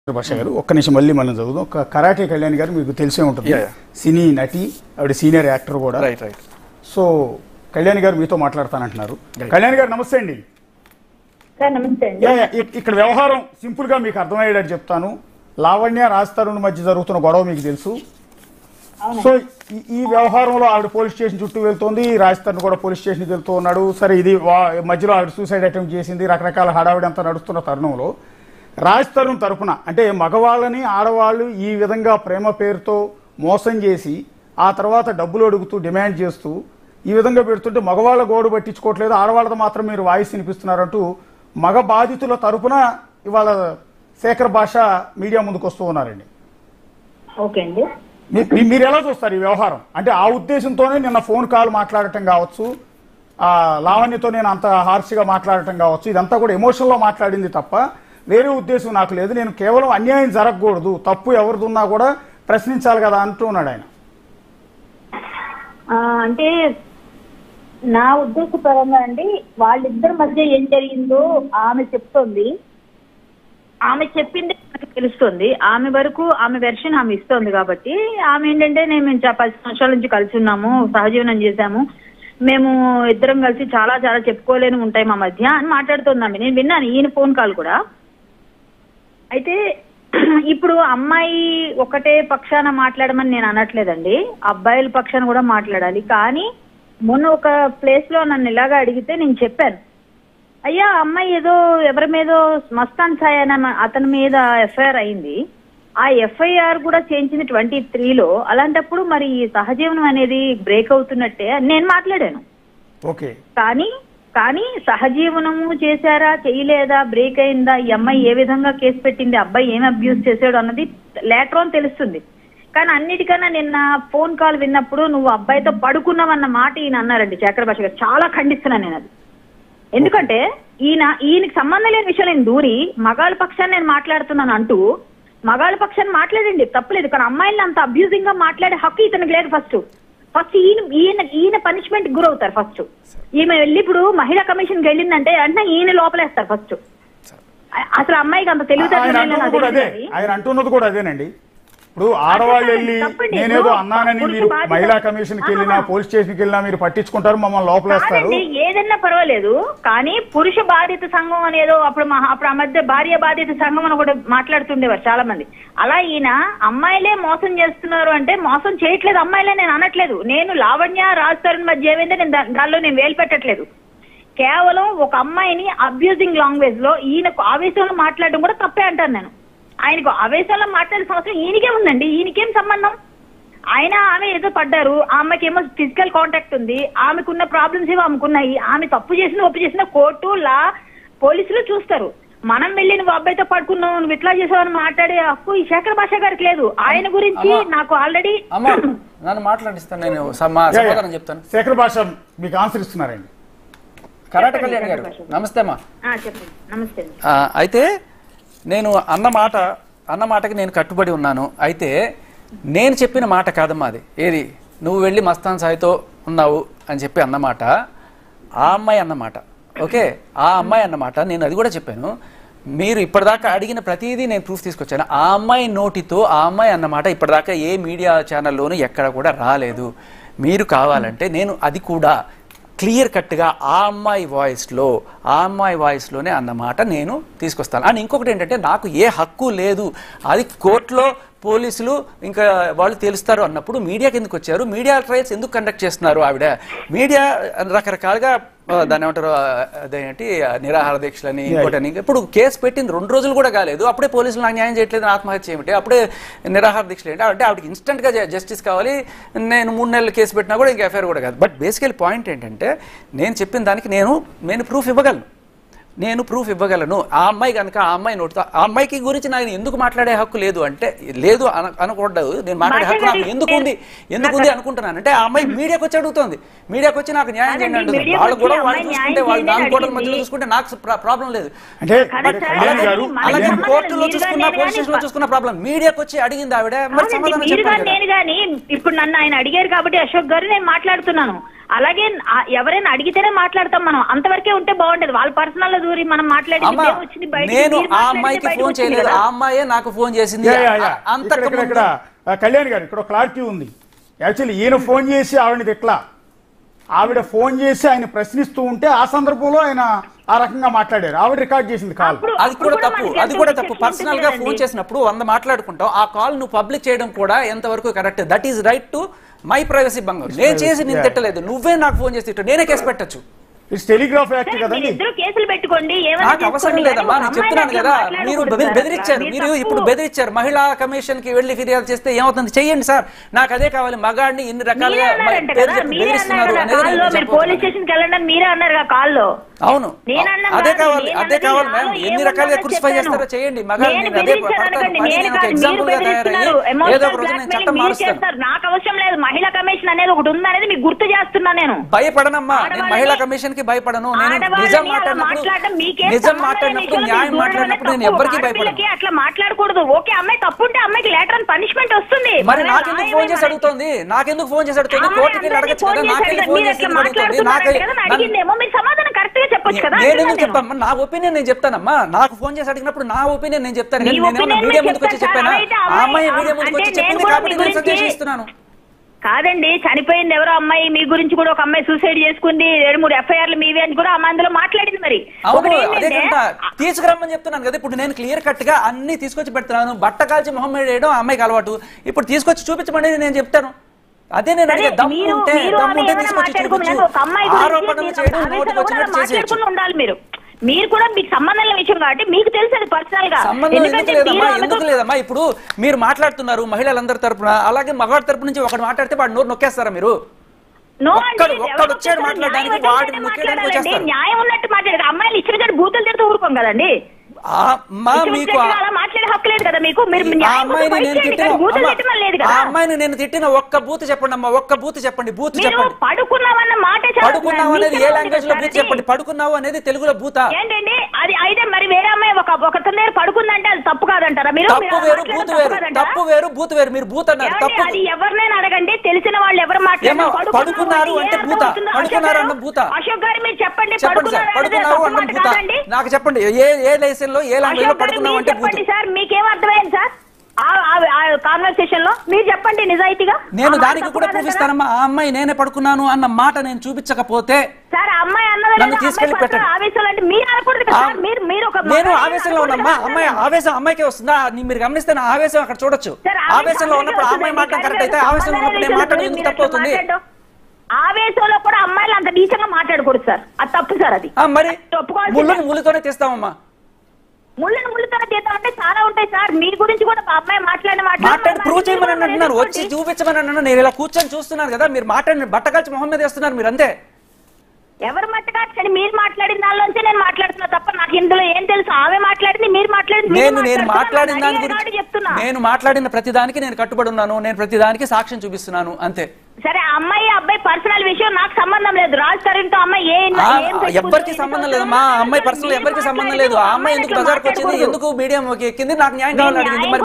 భాష గారు ఒక్క నిమిషం మళ్ళీ మనం చదువుదాం ఒక కరాటే కళ్యాణ్ గారు మీకు తెలిసే ఉంటుంది Yeah, yeah. సినీ నటి ఆవిడ సీనియర్ యాక్టర్ కూడా right right so Kalyan garu మీతో మాట్లాడతానంటున్నారు Right. కళ్యాణ్ గారు నమస్తే అండి సార్ నమస్తే అండి యా, యా, ఇక్- ఇక్కడ వ్యవహారం సింపుల్ గా మీకు అర్థమయ్యేటట్టు చెప్తాను లావణ్య రాజ్ తరుణ్ మధ్య జరుగుతున్న గొడవ మీకు తెలుసు అవునండి. సో ఈ- ఈ వ్యవహారంలో ఆవిడ పోలీస్ స్టేషన్ చుట్టూ వెళ్తోంది రాజ్ తరుణ్ కూడా పోలీస్ స్టేషన్కి వెళ్తూ ఉన్నాడు సరే ఇది వా- మధ్యలో ఆవిడ సూసైడ్ అటెంప్ట్ చేసింది రకరకాల హడావిడి అంతా నడుస్తున్న తరుణంలో రాజ్ తరుణ్ తరపున అంటే మగవాళ్ళని ఆడవాళ్ళు ఈ విధంగా ప్రేమ పేరుతో మోసం చేసి ఆ తర్వాత డబ్బులు అడుగుతూ డిమాండ్ చేస్తూ ఈ విధంగా పెడుతుంటే మగవాళ్ళ గోడు పట్టించుకోవట్లేదు ఆడవాళ్ళతో మాత్రం మీరు వాయిస్ వినిపిస్తున్నారంటూ మగ బాధితుల తరపున ఇవాళ శేఖర్ భాష మీడియా ముందుకు వస్తూ ఉన్నారండి ఓకే అండి మీ- మీ- మీరు ఎలా చూస్తారు ఈ వ్యవహారం అంటే ఆ ఉద్దేశంతోనే నిన్న ఫోన్ కాల్ మాట్లాడటం కావచ్చు ఆ లావణ్యతో నేను అంత హార్ష్గా మాట్లాడటం కావచ్చు ఇదంతా కూడా ఎమోషన్లో మాట్లాడింది తప్ప వేరే ఉద్దేశం నాకు లేదు నేను కేవలం అన్యాయం జరగకూడదు తప్పు ఎవరిదున్నా కూడా ప్రశ్నించాలి కదా అంటూ ఉన్నాడు ఆయన ఆ, అంటే నా ఉద్దేశపరంగా అండి వాళ్ళిద్దరి మధ్య ఏం జరిగిందో ఆమె చెప్తోంది ఆమె చెప్పింది నాకు తెలుస్తుంది ఆమె వరకు ఆమె వెర్షన్ ఆమె ఇస్తోంది కాబట్టి ఆమె ఏంటంటే నేను మేము చా- పది సంవత్సరాల నుంచి కలిసి ఉన్నాము సహజీవనం చేశాము మేము ఇద్దరం కలిసి చాలా చాలా చెప్పుకోలేని ఉంటాయి మా మధ్య అని మాట్లాడుతుంది ఆమె నేను విన్నాను ఈయన ఫోన్ కాల్ కూడా అయితే ఇప్పుడు అమ్మాయి ఒకటే పక్షాన మాట్లాడమని నేను అనట్లేదండి అబ్బాయిల పక్షాన కూడా మాట్లాడాలి కానీ మొన్న ఒక ప్లేస్ లో నన్ను ఇలాగా అడిగితే నేను చెప్పాను అయ్యా ఆ అమ్మాయి ఏదో ఎవరి మీదో మస్తాన్ సాయ్ అనే అతని మీద ఎఫ్ఐఆర్ అయింది ఆ ఎఫ్ఐఆర్ కూడా చేయించింది ట్వంటీ త్రీలో అలాంటప్పుడు మరి ఈ సహజీవనం అనేది బ్రేక్ అవుతున్నట్టే అని నేను మాట్లాడాను ఓకే కానీ కానీ సహజీవనము చేశారా చేయలేదా బ్రేక్ అయిందా ఈ అమ్మాయి ఏ విధంగా కేసు పెట్టింది అబ్బాయి ఏం అబ్యూస్ చేశాడు అన్నది లేటర్ ఆన్ తెలుస్తుంది కానీ అన్నిటికన్నా నిన్న ఫోన్ కాల్ విన్నప్పుడు నువ్వు అబ్బాయితో పడుకున్నావన్న మాట ఈయన అన్నారండి శేఖర్ భాష గారు చాలా ఖండిస్తున్నాను నేను అది ఎందుకంటే ఈయన ఈయనకి సంబంధం లేని విషయం నేను దూరి మగాళ్ళ పక్షాన్ని నేను మాట్లాడుతున్నాను అంటూ మగాళ్ళ పక్షాన్ని మాట్లాడండి తప్పలేదు కానీ అమ్మాయిని అంత అబ్యూజింగ్ గా మాట్లాడే హక్కు ఇతనికి లేదు ఫస్ట్ ఫస్ట్ ఈయన ఈయన ఈయన పనిష్మెంట్ గురవుతారు ఫస్ట్ ఈమె వెళ్ళి ఇప్పుడు మహిళా కమిషన్కి వెళ్ళిందంటే అంటే ఈయన లోపలేస్తారు ఫస్ట్ అసలు అమ్మాయికి అంత ఆయన తెలివితేటలు అంటున్నది కూడా అదే ఆయన అంటున్నది కూడా అదేనండి ఇప్పుడు ఆడవాళ్ళు వెళ్ళి తప్పండి. నేనేదో ఇప్పుడు అన్నానని పురుష మీరు బాధ్యత- మహిళా కమిషన్కి వెళ్ళినా ఆహా. పోలీస్ స్టేషన్కి వెళ్ళినా మీరు పట్టించుకుంటారు మమ్మల్ని లోపలేస్తారు కాదండి, ఏదన్నా పర్వాలేదు కానీ పురుష బాధిత సంఘం అనేదో అప్పుడు మహా అప్పుడు ఆ మధ్య భార్య బాధిత సంఘం అని కూడా మాట్లాడుతుండేవారు చాలా మంది అలా ఈయన అమ్మాయిలే మోసం చేస్తున్నారు అంటే మోసం చేయట్లేదు అమ్మాయిలే నేను అనట్లేదు నేను లావణ్య రాజ్ తరుణ్ మధ్య ఏమైందో నేను దా- దానిలో నేను వేలు పెట్టట్లేదు కేవలం ఒక అమ్మాయిని అబ్యూజింగ్ లాంగ్వేజ్ లో ఈయనకు ఆవేశంలో మాట్లాడడం కూడా తప్పే అంటాను నేను ఆయనకు ఆవేశంలో మాట్లాడాల్సిన అవసరం ఈయనకే ఉందండి ఈయనకేం సంబంధం ఆయన ఆమె ఏదో పడ్డారు ఆ అమ్మాయికి ఏమో ఫిజికల్ కాంటాక్ట్ ఉంది ఆమెకున్న ప్రాబ్లమ్స్ ఏవో ఆమెకున్నాయి ఆమె తప్పు చేసిన ఒప్పు చేసిన కోర్టు లా పోలీసులు చూస్తారు మనం వెళ్ళి నువ్వు అబ్బాయితో పడుకున్నావు నువ్వు ఇట్లా చేసావని మాట్లాడే హక్కు ఈ శేఖర్ భాష గారికి లేదు ఆయన గురించి అమ్మా. నాకు ఆల్రెడీ అమ్మా నన్ను మాట్లాడిస్తాను నేను స- మా యా, యా. సమాధానం చెప్తాను శేఖర్ భాష మీకు ఆన్సర్ ఇస్తున్నారండి కరాట చెప్పండి, కళ్యాణ్ గారు చెప్పండి. నమస్తే అమ్మా చెప్పండి నమస్తే అండి ఆ, అయితే నేను అన్న మాట అన్న మాటకి నేను కట్టుబడి ఉన్నాను అయితే నేను చెప్పిన మాట కాదమ్మా అది ఏది నువ్వు వెళ్ళి మస్తాన్ సాయితో ఉన్నావు అని చెప్పి అన్నమాట ఆ అమ్మాయి అన్నమాట ఓకే ఆ అమ్మాయి అన్నమాట నేను అది కూడా చెప్పాను మీరు ఇప్పటిదాకా అడిగిన ప్రతిదీ నేను ప్రూఫ్ తీసుకొచ్చాను ఆ అమ్మాయి నోటితో ఆ అమ్మాయి అన్నమాట ఇప్పటిదాకా ఏ మీడియా ఛానల్లోనూ ఎక్కడ కూడా రాలేదు మీరు కావాలంటే నేను అది కూడా క్లియర్ కట్గా ఆ అమ్మాయి వాయిస్లో ఆ అమ్మాయి వాయిస్లోనే అన్నమాట నేను తీసుకొస్తాను అండ్ ఇంకొకటి ఏంటంటే నాకు ఏ హక్కు లేదు అది కోర్టులో పోలీసులు ఇంకా వాళ్ళు తెలుస్తారు అన్నప్పుడు మీడియాకి ఎందుకు వచ్చారు మీడియా ట్రయల్స్ ఎందుకు కండక్ట్ చేస్తున్నారు ఆవిడ మీడియా రకరకాలుగా ఆ, దాన్ని ఏమంటారు ఆ, అదేంటి ఆ, నిరాహార దీక్షలని ఇంకోటని ఇప్పుడు కేసు పెట్టింది రెండు రోజులు కూడా కాలేదు అప్పుడే పోలీసులు నాకు న్యాయం చేయట్లేదు అని ఆత్మహత్య ఏమిటి అప్పుడే నిరాహార దీక్షలు ఏంటి అంటే ఆవిడకి ఇన్స్టెంట్గా జస్టిస్ కావాలి నేను మూడు నెలలు కేసు పెట్టినా కూడా ఇంకా ఎఫ్ఐఆర్ కూడా కాదు బట్ బేసికల్ పాయింట్ ఏంటంటే నేను చెప్పిన దానికి నేను నేను ప్రూఫ్ ఇవ్వగలను నేను ప్రూఫ్ ఇవ్వగలను ఆ అమ్మాయి కనుక ఆ అమ్మాయి నోటితో ఆ అమ్మాయికి గురించి నాకు ఎందుకు మాట్లాడే హక్కు లేదు అంటే లేదు అన- అనకూడదు నేను మాట్లాడే హక్కు నాకు ఎందుకు ఉంది ఎందుకు ఉంది అనుకుంటున్నాను అంటే ఆ అమ్మాయి మీడియాకి వచ్చి అడుగుతోంది మీడియాకి వచ్చి నాకు న్యాయం చేయండి కాదండి, అంటుంది మీడియాకి వాళ్ళు కూడా వచ్చి వాళ్ళు అమ్మాయి చూసుకుంటే న్యాయం వాళ్ళు దాని చేయండి గోడల అని మధ్యలో అడిగింది. చూసుకుంటే నాకు ప్రాబ్లం లేదు అంటే కదా మరి సార్, కళ్యాణ్ గారు మన అలాగే కళ్యాణ్ సంబంధం కోర్టులో మీరు చూసుకున్న కానీ పోలీస్ స్టేషన్ లో కానీ చూసుకున్న ప్రాబ్లం మీడియాకి వచ్చి అడిగింది ఆవిడ మరి కాదండి, సమాధానం మీరు చెప్పాలి కానీ కదా నేను కానీ ఇప్పుడు నన్ను ఆయన అడిగారు కాబట్టి అశోక్ గారు నేను మాట్లాడుతున్నాను అలాగే ఆ- ఎవరైనా అడిగితేనే మాట్లాడతాం మనం అంతవరకే ఉంటే బాగుండేది వాళ్ళ పర్సనల్ లో దూరి మనం మాట్లాడి అమ్మా ఇదేం వచ్చింది బయటికి, నేను మీరు ఆ మాట్లాడితే అమ్మాయికి బయటకు ఫోన్ వచ్చింది చేయలేదు కదా. ఆ అమ్మాయే నాకు ఫోన్ చేసింది యా, యా, యా. అంతకు ఇక్కడ, ఇక్కడ, ఇక్కడ, ఆ, కళ్యాణ్ గారు ఇక్కడ క్లారిటీ ఉంది యాక్చువల్లీ ఈయన ఫోన్ చేసి ఆవిడని ఇట్లా ఆవిడ ఫోన్ చేసి ఆయన ప్రశ్నిస్తూ ఉంటే ఆ సందర్భంలో ఆయన ఆ రకంగా మాట్లాడారు ఆవిడ రికార్డ్ చేసింది కాల్ అప్పుడు- అది కూడా అప్పుడు తప్పు మనకి అది కూడా ఎంత తప్పు శిక్ష పర్సనల్ గా ఉంటుంది ఫోన్ కదండి. చేసినప్పుడు వంద మాట్లాడుకుంటావు ఆ కాల్ నువ్వు పబ్లిక్ చేయడం కూడా ఎంతవరకు correct that is right to my privacy బంగం నేను చేసి నేను yeah. తిట్టలేదు నువ్వే నాకు ఫోన్ చేసి తిట్టు నేనే కేసు పెట్టచ్చు ఇట్స్ టెలిగ్రాఫ్ యాక్ట్ సరే, కదండి మీరిద్దరూ కేసులు పెట్టుకోండి ఏమైనా నాకు అవసరం చేసుకోండి. లేదమ్మా కానీ నేను ఒక చెప్తున్నాను అమ్మాయిని కదా అట్లా మీరు మాట్లాడకూడదు బెదిరి- సార్. బెదిరించారు మీరు మీరు తప్పు. ఇప్పుడు బెదిరించారు మహిళా కమిషన్ కి వెళ్ళి ఫిర్యాదు చేస్తే ఏమవుతుంది చెయ్యండి సార్ నాకు అదే కావాలి మగాడిని ఇన్ని మీరే రకాలుగా అన్నారంట పేరు కదా చెప్పి మీరే బెదిరిస్తున్నారు అన్నారు అనేది కాల్లో నేను మీరు పోలీస్ చెప్పబోతున్నాను. స్టేషన్ కి వెళ్ళండి అని మీరే అన్నారు కదా కాల్లో అవును నేను అన్నాను అదే కాదు, కావాలి నేను అదే అన్నది కావాలి నాలో మ్యామ్ ఎన్ని ఏముందో రకాలుగా నేను క్రూసిఫై చెప్పాను. చేస్తారో చేయండి మగాళ్ళు నేను నేను అదే బెదిరించాను పడతాను అనకండి, పని నేను నేను ఒక కాదు, ఎగ్జాంపుల్ మీరు గా తయారయ్యి బెదిరిస్తున్నారు. ఏదో Emotional ఒక రోజు నేను blackmailing చట్టం మీరు మారుస్తాను చేస్తారు. నాకు అవసరం లేదు మహిళా కమిషన్ అనేది ఒకటి ఉందనేది మీకు గుర్తు చేస్తున్నా నేను భయపడనమ్మా నేను ఆడవాళ్ళని- మహిళా కమిషన్ కి భయపడను నేను ఆడవాళ్ళని నిజం అలా మాట్లాడినప్పుడు మాట్లాడడం మీకేం నిజం సంబంధం మాట్లాడినప్పుడు లేదు. న్యాయం మీరు మాట్లాడినప్పుడు నేను తప్పు. ఎవరికి భయపడను ఆడపిల్లకి అట్లా మాట్లాడకూడదు ఓకే అమ్మాయి తప్పు ఉంటే అమ్మాయికి లేటర్ అని పనిష్మెంట్ వస్తుంది మరి మన నాకెందుకు న్యాయమే ఫోన్ చేసి మనకి. అడుగుతోంది నాకెందుకు ఫోన్ చేసి అడుగుతుంది అమ్మాయి కోర్టుకి వెళ్ళి అందరినీ అడగచ్చు ఫోన్ కదా చేసి నాకెళ్ళి అడగదు. ఫోన్ మీరు చేసి అట్లా ఎందుకు అడుగుతుంది మాట్లాడుతున్నారంట నాకే కదా, నన్ను అడిగిందేమో మీరు సమాధానం కరెక్ట్ గా చెప్పొచ్చు కదా నేను అంటున్నా ఎందుకు నేను. చెప్పాను నా ఒపీనియన్ నేను చెప్తానమ్మా నాకు ఫోన్ చేసి అడిగినప్పుడు నా ఒపీనియన్ నేను చెప్తాను కానీ మీ నేను ఏమన్నా opinion మీడియా మీరు ముందుకు వచ్చి చెప్తారు చెప్పానా సార్. అయితే ఆ అమ్మాయి అమ్మాయి- మీడియా ముందుకు వచ్చి అంటే నేను చెప్పింది కూడా కాబట్టి మీ నేను సజెషన్ గురించి- ఇస్తున్నాను కాదండి చనిపోయింది ఎవరో అమ్మాయి మీ గురించి కూడా ఒక అమ్మాయి సూసైడ్ చేసుకుంది రెండు మూడు ఎఫ్ఐఆర్లు మీవి అని కూడా అమ్మాయి అందులో మాట్లాడింది మరి అవును ఒకటి అదే ఏంటంటే, కంట తీసుకురమ్మని చెప్తున్నాను కదా ఇప్పుడు నేను క్లియర్ కట్ గా అన్ని తీసుకొచ్చి పెడుతున్నాను బట్ట కాల్చి మొహం మీద వేయడం ఆ అమ్మాయికి అలవాటు ఇప్పుడు తీసుకొచ్చి చూపించమని నేను చెప్తాను అదే నేను సరే, అడిగే దమ్ము మీరు ఉంటే మీరు దమ్ము ఆమె ఉంటే ఏమైనా తీసుకొచ్చి మాట్లాడుకోమని చూపించు ఒక అమ్మాయి గురించి ఆరోపణలు మీరు చేయడం ఆవేశంలో నోటికి కూడా వచ్చినట్టు చేసేయచ్చు మాట్లాడుకుని ఉండాలి మీరు మీరు కూడా మీకు సంబంధం లేని విషయం కాబట్టి మీకు తెలుసు అది పర్సనల్ గా సంబంధం ఎందుకు ఎందుకంటే లేదమ్మా మీరు ఆమెతో- ఎందుకు లేదమ్మా ఇప్పుడు మీరు మాట్లాడుతున్నారు మహిళలందరి తరపున అలాగే మగవాడి తరపు నుంచి ఒకటి మాట్లాడితే వాడు నోరు నొక్కేస్తారా మీరు నో ఒక్కడు- అండి, ఒక్కడు ఎవరు వచ్చాడు చెప్తారు? మాట్లాడడానికి న్యాయం వాడిని ఉంటేనే నొక్కేయడానికి మాట్లాడాలండి. వచ్చేస్తారు. న్యాయం ఉన్నట్టు మాట్లాడారు అమ్మాయిలు ఇచ్చిన బూతులు తిడుతూ ఊరుకోం కదండి ఆ మా ఇష్టం మీకు వచ్చినట్టుగా అలా మాట్లాడే హక్కు లేదు కదా మీకు మీరు ఆ న్యాయం అమ్మాయిని కోసం నేను fight చేయండి, తిట్టిన కానీ బూతులు అమ్మ, తిట్టడం లేదు ఆ కదా అమ్మాయిని నేను తిట్టిన ఒక్క బూత్ చెప్పండి అమ్మా ఒక్క బూత్ చెప్పండి బూత్ మీరు చెప్పండి పడుకున్నామన్న మాట చాలా పడుకున్నావు అనేది ఏ నీచంగా ఉంది లాంగ్వేజ్ లో కదా బూత్ అది. చెప్పండి పడుకున్నావు అనేది తెలుగులో బూత ఏంటండి అది అయితే మరి వేరే అమ్మాయి ఒక ఒక దగ్గర పడుకుందంటే అది తప్పు కాదంటారా మీరు తప్పు మీరు వేరు మాట్లాడడం బూత్ తప్పు వేరు కాదంటారా? తప్పు వేరు బూత్ వేరు మీరు బూత్ అన్నారు ఏమండి, తప్పు అది ఎవరినైనా అడగండి తెలిసిన వాళ్ళు ఎవరు మాట్లాడినా ఏమో, పడుకున్నావు పడుకున్నారు అంటే అంటే ఏ భూత. అర్థం అవుతుందో? పడుకున్నారు అశోక్ అన్న గారు, భూత. అశోక్ గారు మీరు చెప్పండి చెప్పండి సార్ పడుకున్నారు అనేది పడుకున్నావు తప్పు అన్న మాట భూత కాదండి. నాకు చెప్పండి ఏ ఏ లైసెన్ లో ఏ లాంగ్వేజ్ లో అశోక్ గారు పడుకున్నావు మీరు అంటే బూత్ చెప్పండి సార్ మీకేం అర్థమైంది సార్ ఆ కాన్వర్సేషన్ లో మీరు చెప్పండి నిజాయితీగా నేను ఆ మాట దానికి తప్పు కూడా కాదంటారా? ప్రూఫ్ ఇస్తానమ్మా ఆ అమ్మాయి నేనే పడుకున్నాను అన్న మాట నేను చూపించకపోతే సార్ ఆ అమ్మాయి అన్నది నన్ను లేదా? తీసుకెళ్ళి అమ్మాయి పెట్టండి. పట్ల ఆవేశంలో అంటే మీరు అనకూడదు కదా ఆ- సార్. మీరు మీరు ఒక నేను మగాడిని ఆవేశంలో అనకూడదు ఉన్నమ్మా కదా అమ్మాయి సార్. ఆవేశం అమ్మాయికే వస్తుందా నీ మీరు గమనిస్తే నా ఆవేశం అక్కడ చూడొచ్చు సార్, ఆవేశం ఆవేశంలో ఉన్నప్పుడు ఆ అమ్మాయి వస్తుందండి. మాట్లాడడం కరెక్ట్ అయితే కానీ ఆవేశంలో ఉన్నప్పుడు నేను సంబంధం మాట్లాడడం లేదు. ఎందుకు మీరు తప్పు అవుతుంది అట్లా మాట్లాడడం. ఆవేశంలో కూడా అమ్మాయిలు అంత నీచంగా మాట్లాడకూడదు సార్ అది తప్పు సార్ అది ఆ, మరి ఒప్పుకోవాల్సిందే. ముళ్ళని ముళ్ళతోనే తీస్తామమ్మా ముళ్ళని ముళ్ళుతోనే తీద్దామంటే చాలా ఉంటాయి సార్ మీ గురించి కూడా మా అమ్మాయి మాట్లాడిన మాట్లాడి ప్రూవ్ చేయమని మీరు అంటున్నారు కూడా వచ్చి చూపించమని అంటున్నారు నేను ఇలా కూర్చొని చూస్తున్నాను కదా మీరు మాట్లాడిన బట్టకాల్చి మొహం మీద వేస్తున్నారు మీరు అంతే ఎవరు మట్టకాచని మీరు మాట్లాడిన దానిలోంచి నేను మాట్లాడుతున్నా తప్ప నాకు ఇందులో ఏం తెలుసు ఆమె మాట్లాడింది మీరు మాట్లాడింది మీరు నేను నేను మాట్లాడుతున్నారు. మాట్లాడిన దాని అడిగారు కాబట్టి గురించి చెప్తున్నా నేను మాట్లాడిన ప్రతి దానికి నేను కట్టుబడి ఉన్నాను నేను ప్రతి దానికి సాక్ష్యం చూపిస్తున్నాను అంతే సరే ఆ అమ్మాయి అబ్బాయి పర్సనల్ విషయం నాకు సంబంధం లేదు రాజ్ తరుణ్ తో అమ్మాయి ఏ ఆ, ఏం పెట్టుకుందో, ఎవ్వరికి ఏం సంబంధం పెట్టుకుందో, లేదమ్మా ఆ అమ్మాయి మీరు పర్సనల్ ఎవరికి సంబంధం లేదు ఆ అమ్మాయి ఎందుకు అట్లా బజార్కి వచ్చింది మాట్లాడకూడదు. ఎందుకు మీడియం ఎక్కింది నాకు న్యాయం మీరు కావాలని అడిగింది న్యాయం మరి